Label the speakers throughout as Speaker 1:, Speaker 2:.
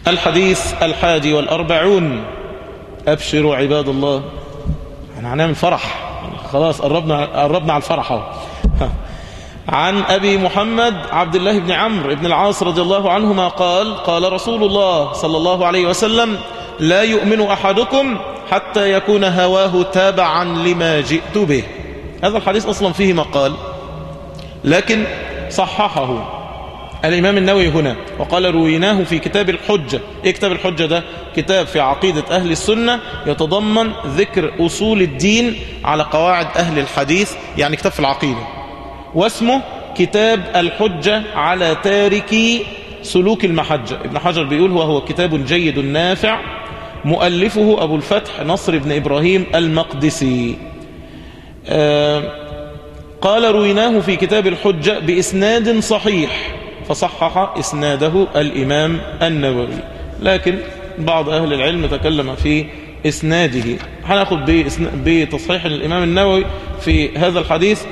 Speaker 1: الحديث الحادي والأربعون أبشروا عباد الله احنا هنعمل فرح خلاص قربنا قربنا على الفرح اهو عن أبي محمد عبد الله بن عمرو بن العاص رضي الله عنهما قال قال رسول الله صلى الله عليه وسلم لا يؤمن أحدكم حتى يكون هواه تابعا لما جئت به هذا الحديث أصلا فيه مقال لكن صححه الإمام النووي هنا وقال رويناه في كتاب الحجة إيه كتاب الحجة ده كتاب في عقيدة أهل السنة يتضمن ذكر أصول الدين على قواعد أهل الحديث يعني كتاب في العقيدة واسمه كتاب الحجة على تاركي سلوك المحجة ابن حجر بيقول وهو كتاب جيد نافع مؤلفه أبو الفتح نصر بن إبراهيم المقدسي آه قال رويناه في كتاب الحجة بإسناد صحيح فصحح إسناده الإمام النووي لكن بعض أهل العلم تكلم في إسناده هنأخذ بتصحيح الإمام النووي في هذا الحديث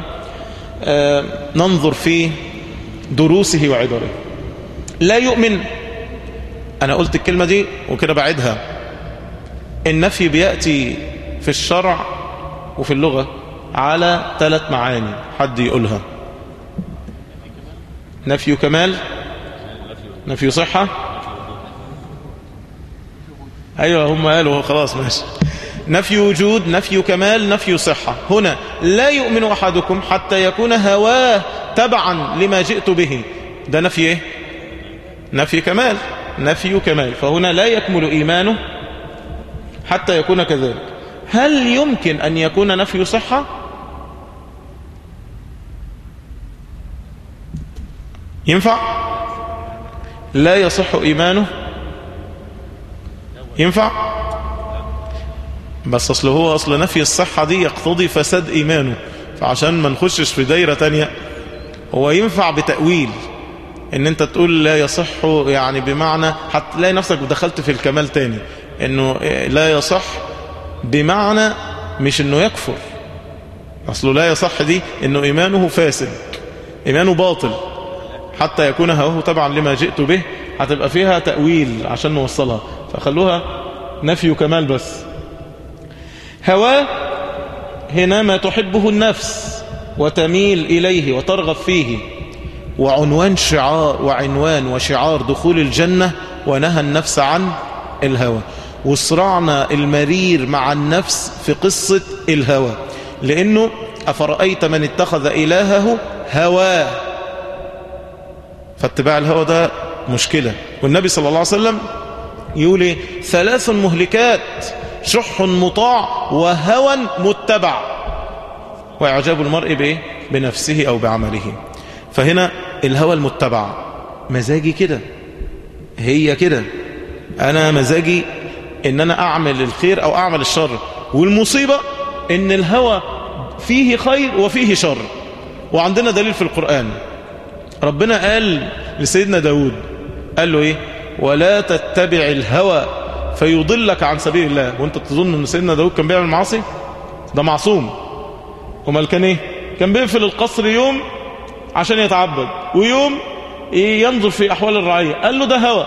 Speaker 1: وننظر في دروسه وعبره لا يؤمن أنا قلت الكلمة دي وكده بعدها النفي بيأتي في الشرع وفي اللغة على ثلاث معاني حد يقولها نفي كمال نفي صحة أيوة هم قالوا خلاص ماشي نفي وجود نفي كمال نفي صحة هنا لا يؤمن أحدكم حتى يكون هواه تبعا لما جئت به ده نفي ايه نفي كمال نفي كمال فهنا لا يكمل إيمانه حتى يكون كذلك هل يمكن أن يكون نفي صحة ينفع لا يصح إيمانه ينفع بس أصل هو أصل نفي الصحة دي يقتضي فساد إيمانه فعشان ما نخشش في دايرة تانية هو ينفع بتأويل ان انت تقول لا يصح يعني بمعنى هتلاقي نفسك دخلت في الكمال تاني انه لا يصح بمعنى مش انه يكفر اصله لا يصح دي انه ايمانه فاسد ايمانه باطل حتى يكون هواه تبعا لما جئت به هتبقى فيها تأويل عشان نوصلها فخلوها نفي كمال بس هواه هنا ما تحبه النفس وتميل إليه وترغب فيه وعنوان شعار وعنوان وشعار دخول الجنة ونهى النفس عن الهوى وصرعنا المرير مع النفس في قصة الهوى لأنه أفرأيت من اتخذ إلهه هواه فاتباع الهوى ده مشكلة والنبي صلى الله عليه وسلم يقول ثلاث مهلكات شح مطاع وهوى متبع وإعجاب المرء بإيه؟ بنفسه أو بعمله فهنا الهوى المتبع مزاجي كده هي كده أنا مزاجي إن أنا أعمل الخير أو أعمل الشر والمصيبة إن الهوى فيه خير وفيه شر وعندنا دليل في القرآن ربنا قال لسيدنا داود قال له إيه ولا تتبع الهوى فيضلك عن سبيل الله وانت تظن ان سيدنا داود كان بيعمل معاصي ده معصوم امال كان ايه كان بيقفل القصر يوم عشان يتعبد ويوم ينظر في احوال الرعيه قال له ده هوى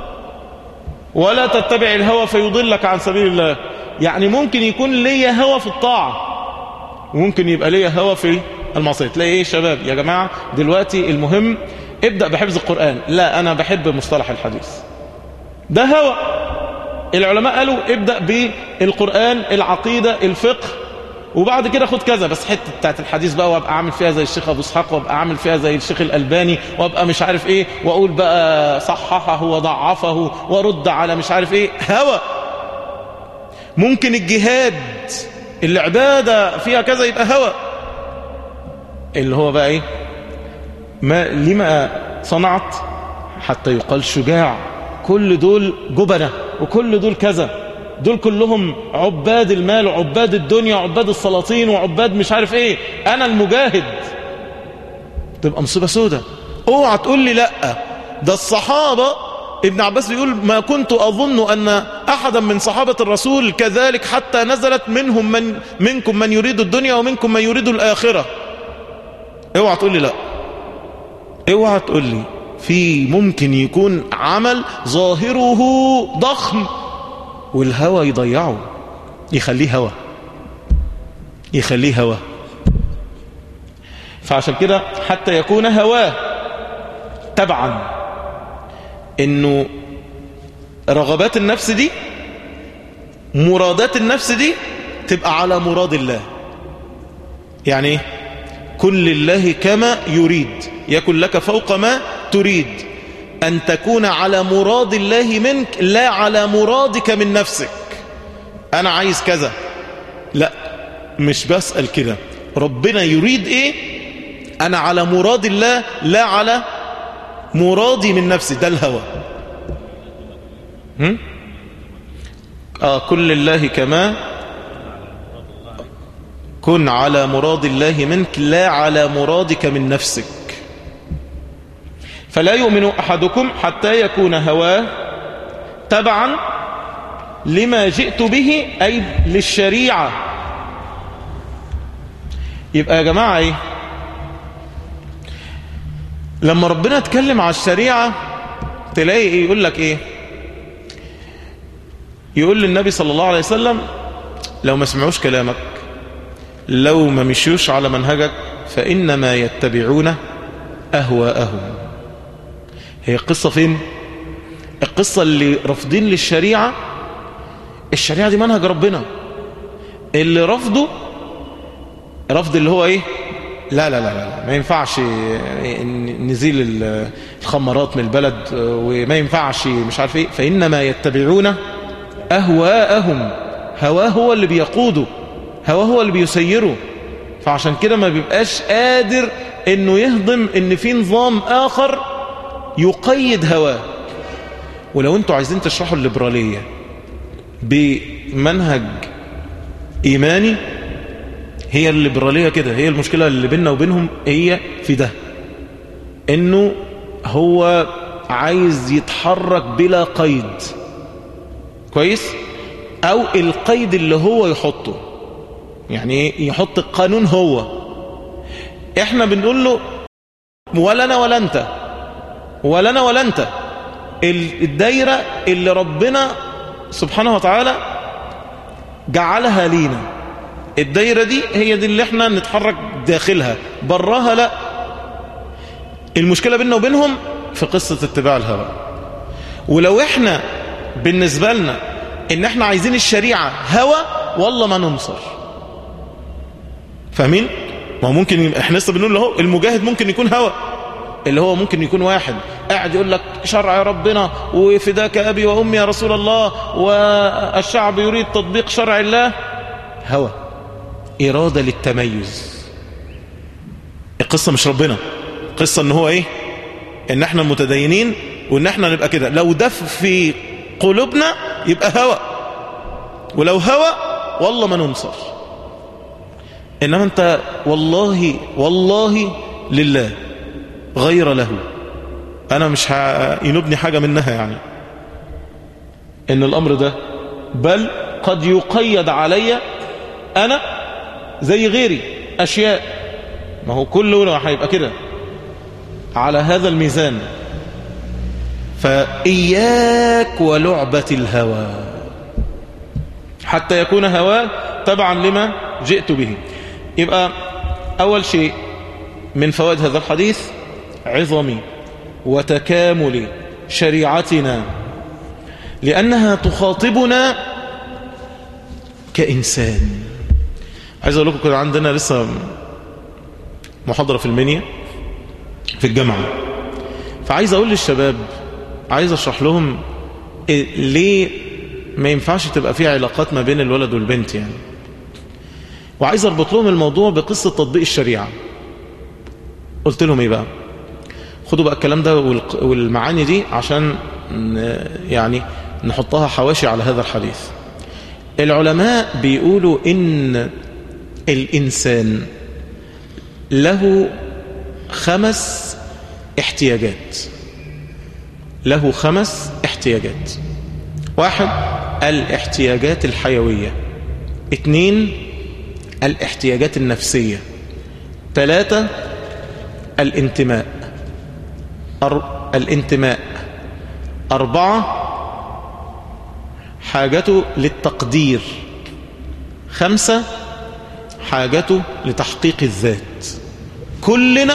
Speaker 1: ولا تتبع الهوى فيضلك عن سبيل الله يعني ممكن يكون ليا هوى في الطاعه وممكن يبقى ليا هوى في المعصيه تلاقي ايه شباب يا جماعه دلوقتي المهم ابدا بحفظ القران لا انا بحب مصطلح الحديث ده هوى العلماء قالوا ابدأ بالقرآن العقيدة الفقه وبعد كده خد كذا بس حته بتاعت الحديث بقى وابقى اعمل فيها زي الشيخ ابو اسحاق وابقى اعمل فيها زي الشيخ الالباني وابقى مش عارف ايه واقول بقى صححه وضعفه ورد على مش عارف ايه هوى ممكن الجهاد العباده فيها كذا يبقى هوى اللي هو بقى ايه ما لما صنعت حتى يقال شجاع كل دول جبنه وكل دول كذا دول كلهم عباد المال وعباد الدنيا وعباد السلاطين وعباد مش عارف ايه انا المجاهد تبقى مصيبة سودة اوعى تقول لي لا ده الصحابة ابن عباس بيقول ما كنت اظن ان احدا من صحابة الرسول كذلك حتى نزلت منهم من منكم من يريد الدنيا ومنكم من يريد الاخرة اوعى تقول لي لا اوعى تقول لي في ممكن يكون عمل ظاهره ضخم والهوى يضيعه يخليه هوى يخليه هوى فعشان كده حتى يكون هواه تبعا انه رغبات النفس دي مرادات النفس دي تبقى على مراد الله يعني ايه كن لله كما يريد يكن لك فوق ما تريد أن تكون على مراد الله منك لا على مرادك من نفسك أنا عايز كذا لا مش بسأل كده ربنا يريد إيه أنا على مراد الله لا على مرادي من نفسي ده الهوى هم؟ آه كل لله كما كن على مراد الله منك لا على مرادك من نفسك فلا يؤمن أحدكم حتى يكون هواه تبعا لما جئت به أي للشريعة يبقى يا جماعة ايه لما ربنا اتكلم على الشريعة تلاقي ايه يقول لك ايه يقول للنبي صلى الله عليه وسلم لو ما سمعوش كلامك لو ما مشيوش على منهجك فإنما يتبعون أهواءهم هي القصة فين القصة اللي رافضين للشريعة الشريعة دي منهج ربنا اللي رفضه رفض اللي هو ايه لا لا لا لا ما ينفعش نزيل الخمرات من البلد وما ينفعش مش عارف ايه فإنما يتبعون أهواءهم هواه هو اللي بيقوده هواه هو اللي بيسيره فعشان كده ما بيبقاش قادر انه يهضم ان في نظام اخر يقيد هواه ولو انتوا عايزين تشرحوا الليبرالية بمنهج ايماني هي الليبرالية كده هي المشكلة اللي بيننا وبينهم هي في ده انه هو عايز يتحرك بلا قيد كويس او القيد اللي هو يحطه يعني يحط القانون هو احنا بنقول له ولا انا ولا انت ولا انا ولا انت الدايرة اللي ربنا سبحانه وتعالى جعلها لينا الدايرة دي هي دي اللي احنا نتحرك داخلها براها لا المشكلة بيننا وبينهم في قصة اتباع الهوى ولو احنا بالنسبة لنا ان احنا عايزين الشريعة هوى والله ما ننصر فاهمين ما هو ممكن احنا لسه بنقول له المجاهد ممكن يكون هوى اللي هو ممكن يكون واحد قاعد يقول لك شرع ربنا وفداك أبي وأمي يا رسول الله والشعب يريد تطبيق شرع الله هوى إرادة للتميز القصة مش ربنا القصة ان هو ايه ان احنا متدينين وان احنا نبقى كده لو ده في قلوبنا يبقى هوى ولو هوى والله ما ننصر إنما أنت والله والله لله غير له أنا مش ينبني حاجة منها يعني إن الأمر ده بل قد يقيد علي أنا زي غيري أشياء ما هو كله هيبقى كده على هذا الميزان فإياك ولعبة الهوى حتى يكون هواه تبعا لما جئت به يبقى أول شيء من فوائد هذا الحديث عظم وتكامل شريعتنا لأنها تخاطبنا كإنسان عايز أقول لكم كده عندنا لسه محاضرة في المنيا في الجامعة فعايز أقول للشباب عايز أشرح لهم ليه ما ينفعش تبقى في علاقات ما بين الولد والبنت يعني وعايز اربط لهم الموضوع بقصة تطبيق الشريعة قلت لهم ايه بقى خدوا بقى الكلام ده والمعاني دي عشان يعني نحطها حواشي على هذا الحديث العلماء بيقولوا ان الانسان له خمس احتياجات له خمس احتياجات واحد الاحتياجات الحيوية اثنين الاحتياجات النفسية ثلاثة الانتماء الانتماء أربعة حاجته للتقدير خمسة حاجته لتحقيق الذات كلنا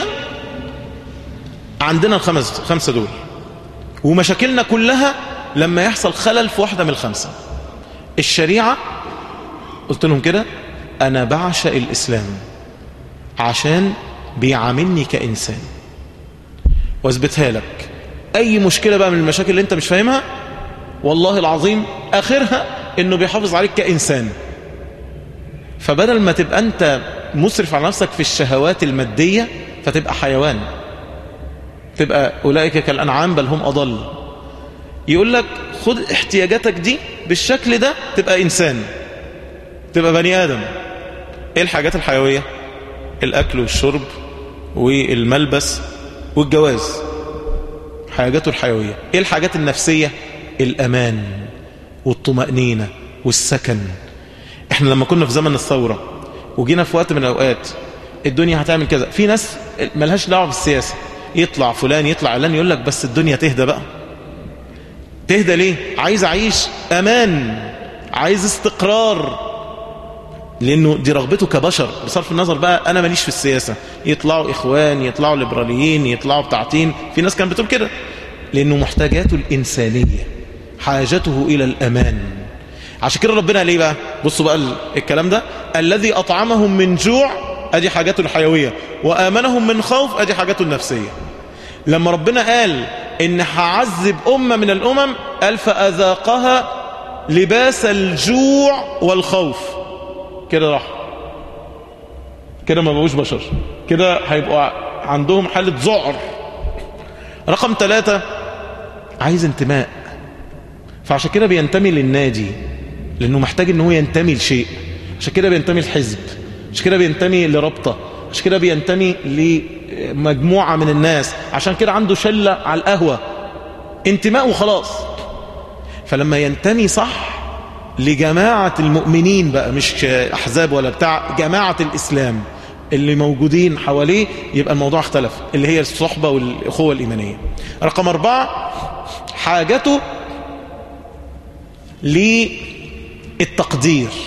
Speaker 1: عندنا الخمس خمسة دول ومشاكلنا كلها لما يحصل خلل في واحدة من الخمسة الشريعة قلت لهم كده أنا بعشق الإسلام عشان بيعاملني كإنسان واثبتها لك أي مشكلة بقى من المشاكل اللي أنت مش فاهمها والله العظيم آخرها إنه بيحافظ عليك كإنسان فبدل ما تبقى أنت مسرف على نفسك في الشهوات المادية فتبقى حيوان تبقى أولئك كالأنعام بل هم أضل يقول لك خد احتياجاتك دي بالشكل ده تبقى إنسان تبقى بني آدم إيه الحاجات الحيوية الأكل والشرب والملبس والجواز حاجاته الحيوية إيه الحاجات النفسية الأمان والطمأنينة والسكن احنا لما كنا في زمن الثورة وجينا في وقت من الأوقات الدنيا هتعمل كذا في ناس ملهاش دعوه بالسياسة يطلع فلان يطلع علان يقول لك بس الدنيا تهدى بقى تهدى ليه عايز أعيش أمان عايز استقرار لأنه دي رغبته كبشر بصرف النظر بقى أنا ماليش في السياسة يطلعوا إخوان يطلعوا ليبراليين يطلعوا بتاعتين في ناس كانت بتقول كده لأنه محتاجاته الإنسانية حاجته إلى الأمان عشان كده ربنا ليه بقى بصوا بقى الكلام ده الذي أطعمهم من جوع أدي حاجاته الحيوية وآمنهم من خوف أدي حاجاته النفسية لما ربنا قال إن هعذب أمة من الأمم قال فأذاقها لباس الجوع والخوف كده راح كده ما بقوش بشر كده هيبقوا عندهم حالة ذعر رقم ثلاثة عايز انتماء فعشان كده بينتمي للنادي لأنه محتاج ان هو ينتمي لشيء عشان كده بينتمي لحزب عشان كده بينتمي لرابطة عشان كده بينتمي لمجموعة من الناس عشان كده عنده شلة على القهوة انتماء وخلاص فلما ينتمي صح لجماعة المؤمنين بقى مش أحزاب ولا بتاع جماعة الإسلام اللي موجودين حواليه يبقى الموضوع اختلف اللي هي الصحبة والأخوة الإيمانية رقم أربعة حاجته للتقدير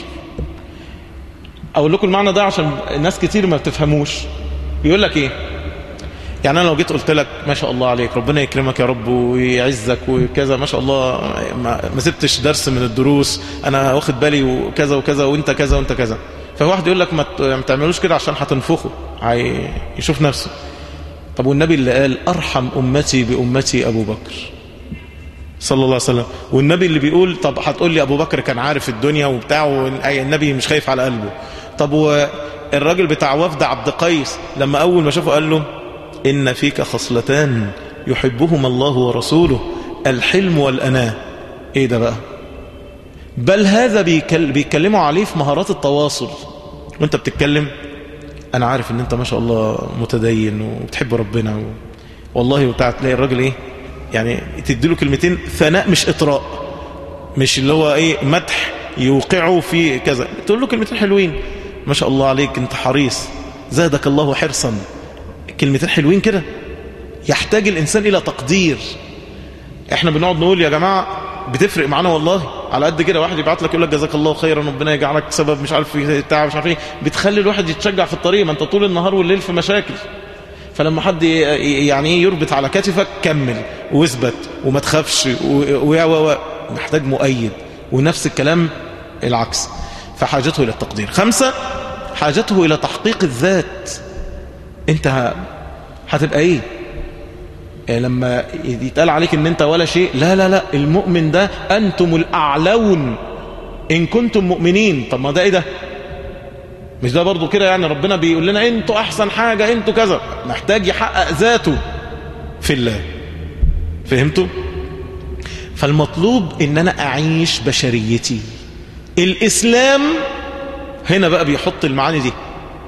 Speaker 1: أقول لكم المعنى ده عشان ناس كتير ما بتفهموش بيقول لك إيه يعني أنا لو جيت قلت لك ما شاء الله عليك ربنا يكرمك يا رب ويعزك وكذا ما شاء الله ما سبتش درس من الدروس أنا واخد بالي وكذا وكذا وانت كذا وانت كذا فواحد يقول لك ما تعملوش كده عشان هتنفخه يشوف نفسه طب والنبي اللي قال أرحم أمتي بأمتي أبو بكر صلى الله عليه وسلم والنبي اللي بيقول طب هتقول لي أبو بكر كان عارف الدنيا وبتاع النبي مش خايف على قلبه طب والراجل بتاع وفد عبد قيس لما أول ما شافه قال له إن فيك خصلتان يحبهما الله ورسوله الحلم والأناة إيه ده بقى بل هذا بيتكلموا عليه في مهارات التواصل وانت بتتكلم انا عارف ان انت ما شاء الله متدين وبتحب ربنا و... والله وبتاع تلاقي الراجل ايه يعني تديله كلمتين ثناء مش اطراء مش اللي هو ايه مدح يوقعه في كذا تقول له كلمتين حلوين ما شاء الله عليك انت حريص زادك الله حرصا كلمتين حلوين كده يحتاج الانسان الى تقدير احنا بنقعد نقول يا جماعه بتفرق معانا والله على قد كده واحد يبعت لك يقول لك جزاك الله خيرا ربنا يجعلك سبب مش عارف في بتاع مش عارف ايه بتخلي الواحد يتشجع في الطريق ما انت طول النهار والليل في مشاكل فلما حد يعني ايه يربط على كتفك كمل واثبت وما تخافش و و محتاج مؤيد ونفس الكلام العكس فحاجته الى التقدير خمسة حاجته الى تحقيق الذات انت هتبقى ايه لما يتقال عليك ان انت ولا شيء لا لا لا المؤمن ده انتم الاعلون ان كنتم مؤمنين طب ما ده ايه ده مش ده برضو كده يعني ربنا بيقول لنا انتوا احسن حاجة انتوا كذا محتاج يحقق ذاته في الله فهمتوا فالمطلوب ان انا اعيش بشريتي الاسلام هنا بقى بيحط المعاني دي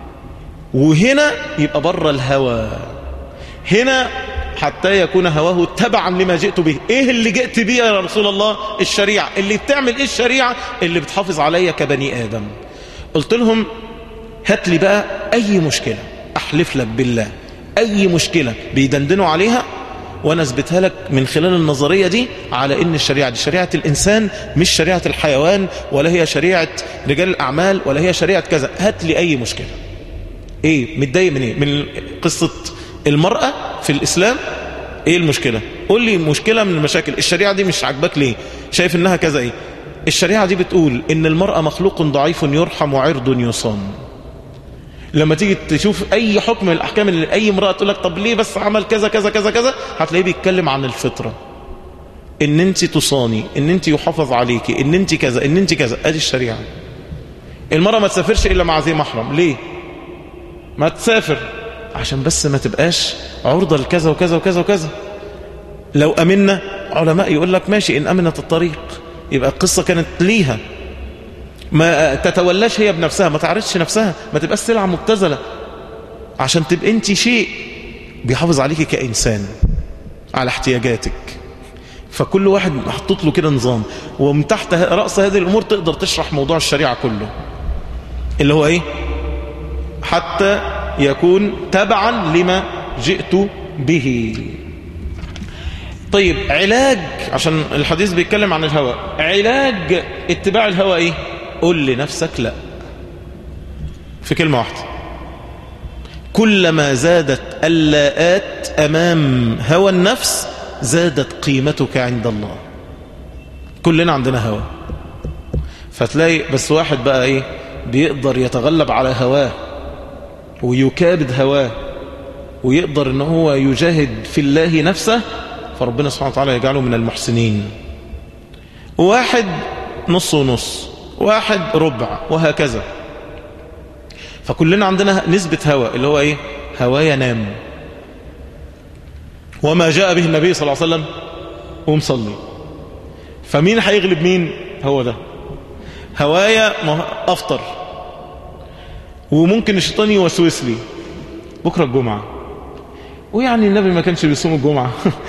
Speaker 1: وهنا يبقى بره الهوى هنا حتى يكون هواه تبعا لما جئت به ايه اللي جئت به يا رسول الله الشريعة اللي بتعمل ايه الشريعة اللي بتحافظ عليا كبني ادم قلت لهم هات لي بقى اي مشكلة احلف لك بالله اي مشكلة بيدندنوا عليها وانا اثبتها لك من خلال النظرية دي على ان الشريعة دي شريعة الانسان مش شريعة الحيوان ولا هي شريعة رجال الاعمال ولا هي شريعة كذا هات لي اي مشكلة ايه متضايق من ايه من قصة المرأة في الاسلام ايه المشكلة قول لي مشكلة من المشاكل الشريعة دي مش عاجباك ليه شايف انها كذا ايه الشريعة دي بتقول ان المرأة مخلوق ضعيف يرحم وعرض يصان لما تيجي تشوف اي حكم من الاحكام اللي اي امرأة تقول لك طب ليه بس عمل كذا كذا كذا كذا هتلاقيه بيتكلم عن الفطرة ان انت تصاني ان انت يحافظ عليكي ان انت كذا ان انت كذا ادي الشريعة المرأة ما تسافرش الا مع ذي محرم ليه ما تسافر عشان بس ما تبقاش عرضة لكذا وكذا وكذا وكذا لو أمنا علماء يقول لك ماشي إن أمنت الطريق يبقى القصة كانت ليها ما تتولاش هي بنفسها ما تعرضش نفسها ما تبقاش سلعة مبتذلة عشان تبقى انت شيء بيحافظ عليك كإنسان على احتياجاتك فكل واحد محطوط له كده نظام ومن تحت رأس هذه الأمور تقدر تشرح موضوع الشريعة كله اللي هو ايه حتى يكون تبعا لما جئت به طيب علاج عشان الحديث بيتكلم عن الهوى علاج اتباع الهوى ايه قل لنفسك لا في كلمة واحدة كلما زادت اللاءات أمام هوى النفس زادت قيمتك عند الله كلنا عندنا هوى فتلاقي بس واحد بقى ايه بيقدر يتغلب على هواه ويكابد هواه ويقدر ان هو يجاهد في الله نفسه فربنا سبحانه وتعالى يجعله من المحسنين واحد نص ونص واحد ربع وهكذا فكلنا عندنا نسبة هوى اللي هو ايه هواه ينام وما جاء به النبي صلى الله عليه وسلم ومصلي فمين هيغلب مين هو ده هوايا افطر وممكن الشيطان يوسوس لي بكرة الجمعة ويعني النبي ما كانش بيصوم الجمعة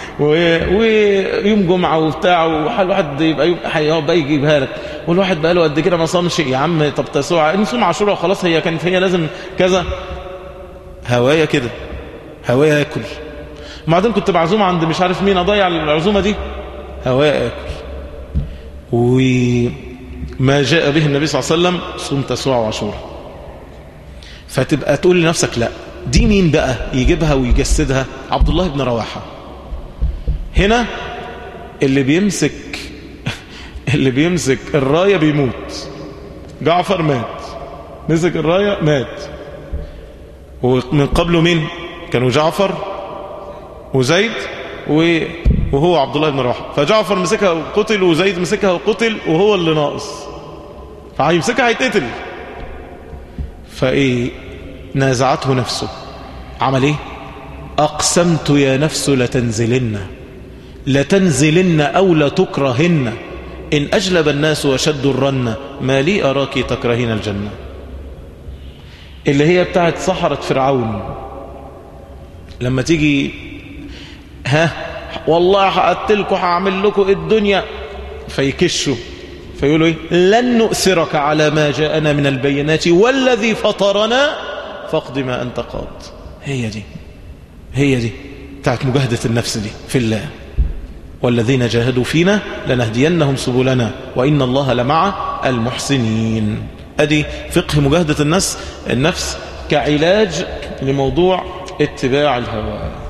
Speaker 1: ويوم جمعة وبتاع والواحد يبقى يوم هيبقى يجيبها لك والواحد بقى له قد كده ما صامش يا عم طب تسوع نصوم عاشوراء وخلاص هي كانت هي لازم كذا هوايا كده هوايا ياكل وبعدين كنت معزوم عند مش عارف مين اضيع العزومة دي هوايا اكل وما جاء به النبي صلى الله عليه وسلم صوم تسوع وعاشوراء فتبقى تقول لنفسك لا دي مين بقى يجيبها ويجسدها عبد الله بن رواحة هنا اللي بيمسك اللي بيمسك الراية بيموت جعفر مات مسك الراية مات ومن قبله مين كانوا جعفر وزيد وهو عبد الله بن رواحة فجعفر مسكها وقتل وزيد مسكها وقتل وهو اللي ناقص فهيمسكها هيتقتل فايه نازعته نفسه عمل ايه اقسمت يا نفس لتنزلن لتنزلن او لتكرهن ان اجلب الناس وشدوا الرن ما لي اراك تكرهين الجنة اللي هي بتاعت سحرة فرعون لما تيجي ها والله هقتلكم هعمل لكم الدنيا فيكشوا فيقولوا ايه لن نؤثرك على ما جاءنا من البينات والذي فطرنا فاقض ما أنت قاض هي دي هي دي بتاعت مجاهدة النفس دي في الله والذين جاهدوا فينا لنهدينهم سبلنا وإن الله لمع المحسنين أدي فقه مجاهدة النفس النفس كعلاج لموضوع اتباع الهوى